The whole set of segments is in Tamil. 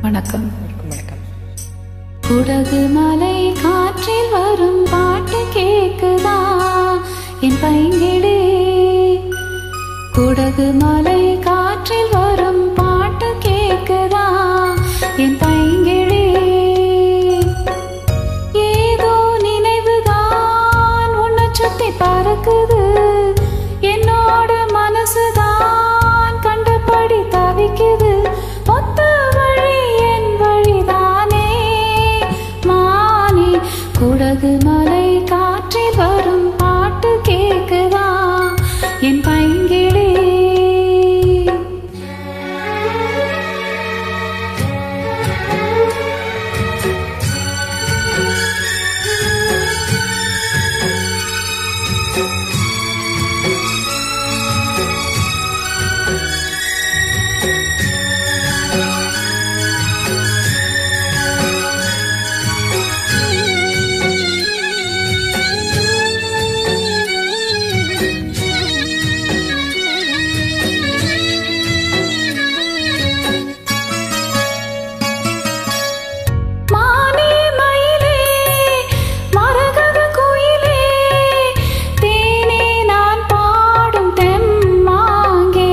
வணக்கம் வணக்கம் வணக்கம் குடகு மலை காற்றில் வரும் பாட்டு கேக்குதா என் பைங்கிடே குடகு மலை காற்றில் வரும் பாட்டு கேக்குதா என் பைங்கிடே ஏதோ நினைவுதான் உன்னை சுத்தி பறக்குது என்னோட மனசுதான் கண்டபடி தவிக்குது ஒத்த வழி என் வழிதானே மானே குடகு மலை காற்றில் வரும் பாட்டு கேக்குதா என் பைங்கிடே மானே மயிலே மரகத குயிலே தேனே நான் பாடும் தெம்மாங்கே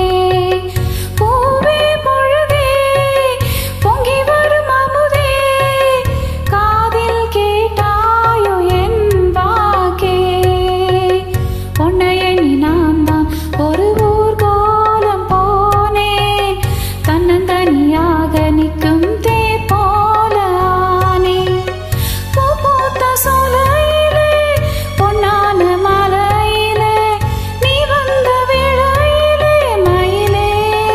பூவே பொழுதே பொங்கி வரும் அமுதே காதில் கேட்டாயோ என் வாக்கே உன்னை எண்ணி நான் தான் ஒரு ஊர் கோலம் போனேன் தன்னந்தனியாக நிற்கும் தேர் போல ஆனேன் பூ பூத்த சோலையிலே பொன்னான மலையிலே நீ வந்த வேளையிலே மயிலே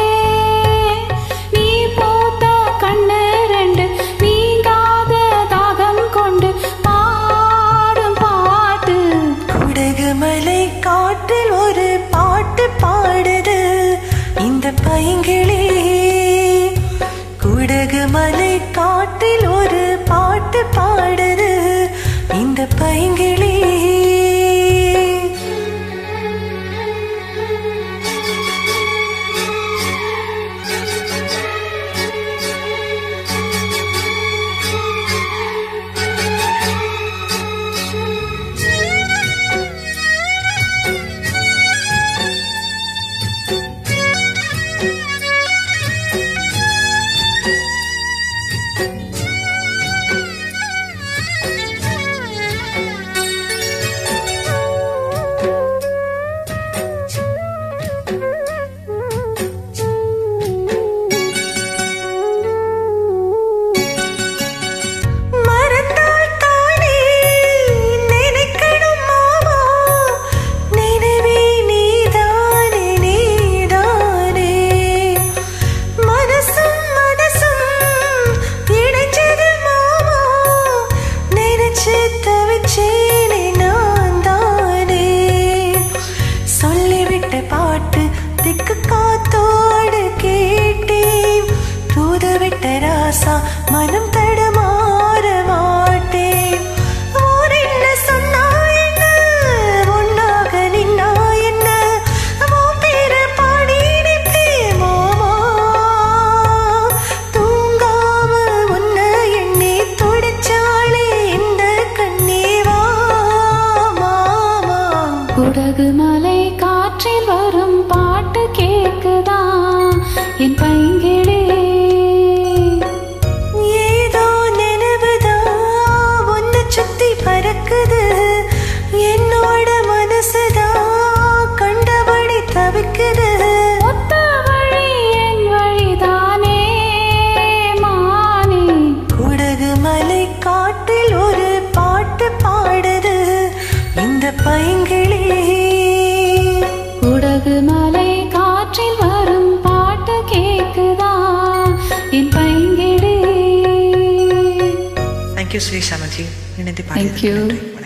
நீ போத்த கண்ணு ரெண்டு நீங்காத தாகம் கொண்டு பாடும் பாட்டு குடகுமலை காட்டில் ஒரு பாட்டு பாடுது இந்த பைங்கிளி குடகுமலை காட்டில் ஒரு பாட்டு பாடுது இந்த பைங்கிளி மறந்தால் தானே நினைக்கணும் மாமா நினைவே நீதானே நீதானே மனசும் மனசும் இணைச்சது மாமா நினைச்சு தவிச்சேனே நான் தானே சொல்லிவிட்ட பாட்டு திக்கு காத்தோடு கேட்டேன் தூதுவிட்ட ராசா மனம் தடுமாற மாட்டேன் ஓர் என்ன சொன்னா என்ன ஒன்னாக நின்னா என்ன உன் பேரை பாடி நிற்பேன் மாமா தூங்காம உன்னை எண்ணி துடிச்சாலே இந்த கண்ணீவா மாமா குடகு மலை காற்றில் வரும் பாட்டு கேக்குதா என் பைங்கிடே ஏதோ நினைவுதான் உன்னை சுத்தி பறக்குது என்னோட மனசுதான் கண்டபடி தவிக்குது ஒத்த வழி என் வழிதானே மானே குடகு மலை காட்டில் ஒரு பாட்டு பாடுது இந்த பைங்கிளி குடகு மலை காற்றில் வரும் பாட்டு கேக்குதா என் பைங்கிடே தேங்க்யூ ஸ்ரீ சமஜி நினைத்து Thank you. பாடியதற்கு நன்றி